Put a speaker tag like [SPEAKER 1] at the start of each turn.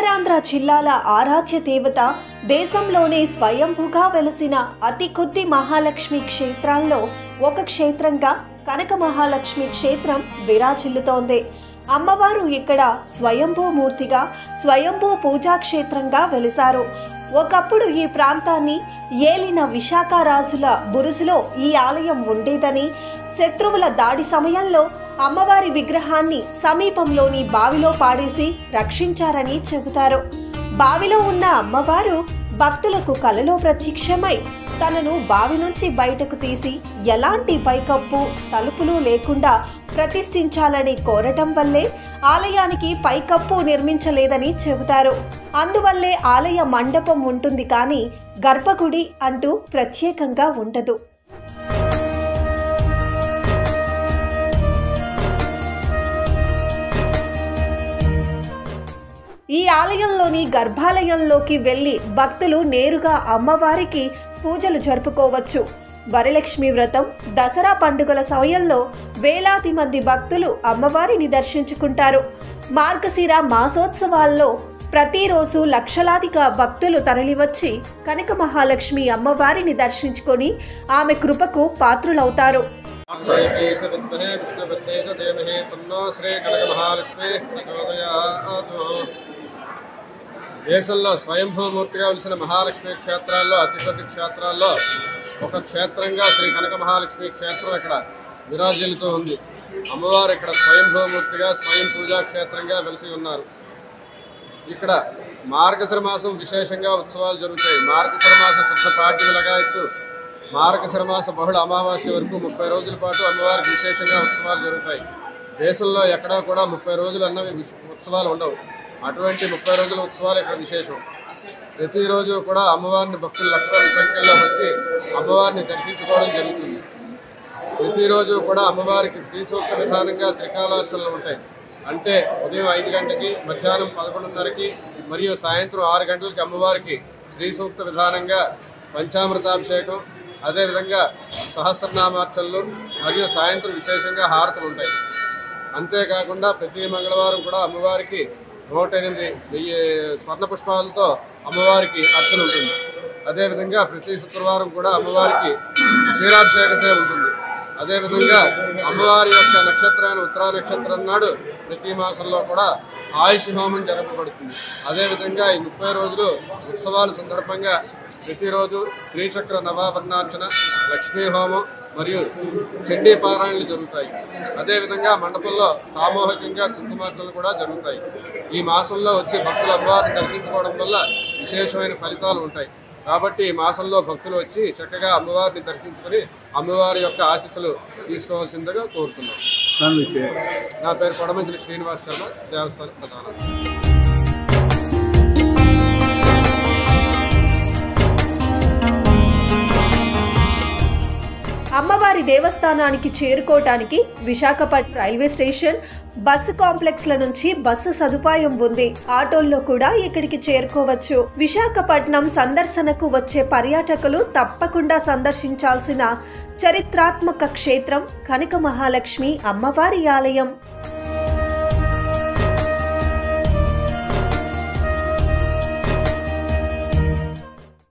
[SPEAKER 1] ఉత్తరాంధ్ర జిల్లాల ఆరాధ్య దేవత దేశంలోనే స్వయంభుగా వెలసిన అతి కొద్ది మహాలక్ష్మి క్షేత్రాల్లో ఒక క్షేత్రంగా కనక మహాలక్ష్మి క్షేత్రం విరాజిల్లుతోంది అమ్మవారు ఇక్కడ స్వయంభూ మూర్తిగా స్వయంభూ పూజా క్షేత్రంగా వెలిశారు ఒకప్పుడు ఈ ప్రాంతాన్ని ఏలిన విశాఖ రాజుల బురుసులో ఈ ఆలయం ఉండేదని శత్రువుల దాడి సమయంలో అమ్మవారి విగ్రహాన్ని సమీపంలోని బావిలో పాడేసి రక్షించారని చెబుతారు బావిలో ఉన్న అమ్మవారు భక్తులకు కలలో ప్రత్యక్షమై తనను బావి నుంచి బయటకు తీసి ఎలాంటి పైకప్పు తలుపులు లేకుండా ప్రతిష్ఠించాలని కోరటం వల్లే ఆలయానికి పైకప్పు నిర్మించలేదని చెబుతారు అందువల్లే ఆలయ మండపం ఉంటుంది కానీ గర్భగుడి అంటూ ప్రత్యేకంగా ఉండదు ఈ ఆలయంలోని గర్భాలయంలోకి వెళ్ళి భక్తులు నేరుగా అమ్మవారికి పూజలు జరుపుకోవచ్చు వరలక్ష్మి వ్రతం దసరా పండుగల సమయంలో వేలాది మంది భక్తులు అమ్మవారిని దర్శించుకుంటారు మార్గశిర మాసోత్సవాల్లో ప్రతిరోజు లక్షలాదిగా భక్తులు తరలివచ్చి కనక మహాలక్ష్మి అమ్మవారిని దర్శించుకొని ఆమె కృపకు పాత్రులవుతారు
[SPEAKER 2] च विद्महे विष्णुपत्ने च धीमहि तन्नो శ్రీకనకమహాలక్ష్మి ప్రచోదయాతు దేశంలో స్వయంభూమూర్తిగా వెలిసిన మహాలక్ష్మి క్షేత్రాల్లో అతి కొద్ది క్షేత్రాల్లో ఒక క్షేత్రంగా శ్రీ కనక మహాలక్ష్మి క్షేత్రం ఇక్కడ విరాజిల్లుతూ ఉంది అమ్మవారు ఇక్కడ స్వయంభూమూర్తిగా స్వయం పూజా క్షేత్రంగా వెలిసి ఉన్నారు ఇక్కడ మార్గశిర మాసం విశేషంగా ఉత్సవాలు జరుగుతాయి మార్గశిర మాస శుద్ధ పాఠ్యమ లగాయత్తు మార్గశిర మాస బహుళ అమావాస్య వరకు ముప్పై రోజుల పాటు అమ్మవారికి విశేషంగా ఉత్సవాలు జరుగుతాయి దేశంలో ఎక్కడా కూడా ముప్పై రోజులు అన్నవి విశ్- ఉత్సవాలు ఉండవు అటువంటి ముప్పై రోజుల ఉత్సవాలు ఇక్కడ విశేషం ప్రతిరోజు కూడా అమ్మవారిని భక్తులు లక్షల సంఖ్యలో వచ్చి అమ్మవారిని దర్శించుకోవడం జరుగుతుంది ప్రతిరోజు కూడా అమ్మవారికి శ్రీ సూక్త విధానంగా త్రికాలార్చనలు ఉంటాయి అంటే ఉదయం ఐదు గంటకి మధ్యాహ్నం పదకొండున్నరకి మరియు సాయంత్రం ఆరు గంటలకి అమ్మవారికి శ్రీ సూక్త విధానంగా పంచామృతాభిషేకం అదేవిధంగా సహస్రనామార్చనలు మరియు సాయంత్రం విశేషంగా హారతులు ఉంటాయి అంతేకాకుండా ప్రతి మంగళవారం కూడా అమ్మవారికి నూట ఎనిమిది వెయ్యి స్వర్ణ పుష్పాలతో అమ్మవారికి అర్చన ఉంటుంది అదేవిధంగా ప్రతి శుక్రవారం కూడా అమ్మవారికి క్షీరాభిషేక సేవ ఉంటుంది అదేవిధంగా అమ్మవారి యొక్క నక్షత్రాన్ని ఉత్తరా నక్షత్రం నాడు ప్రతి మాసంలో కూడా ఆయుష్ హోమం జరపబడుతుంది అదేవిధంగా ఈ ముప్పై రోజులు ఉత్సవాల సందర్భంగా ప్రతిరోజు శ్రీచక్ర నవాభరణార్చన లక్ష్మీ హోమం మరియు చండీ పారాయణలు జరుగుతాయి అదేవిధంగా మండపంలో సామూహికంగా కుంకుమార్చనలు కూడా జరుగుతాయి ఈ మాసంలో వచ్చి భక్తులు అమ్మవారిని దర్శించుకోవడం వల్ల విశేషమైన ఫలితాలు ఉంటాయి కాబట్టి ఈ మాసంలో భక్తులు వచ్చి చక్కగా అమ్మవారిని దర్శించుకొని అమ్మవారి యొక్క ఆశీస్సులు తీసుకోవాల్సిందిగా కోరుతున్నాం నా పేరు కొడమంచిలి శ్రీనివాస్ శర్మ దేవస్థానం ప్రధాన
[SPEAKER 1] అమ్మవారి దేవస్థానానికి చేరుకోవటానికి విశాఖపట్నం రైల్వే స్టేషన్ బస్సు కాంప్లెక్స్ల నుంచి బస్సు సదుపాయం ఉంది ఆటోల్లో కూడా ఇక్కడికి చేరుకోవచ్చు విశాఖపట్నం సందర్శనకు వచ్చే పర్యాటకులు తప్పకుండా సందర్శించాల్సిన చరిత్రాత్మక క్షేత్రం కనక మహాలక్ష్మి అమ్మవారి ఆలయం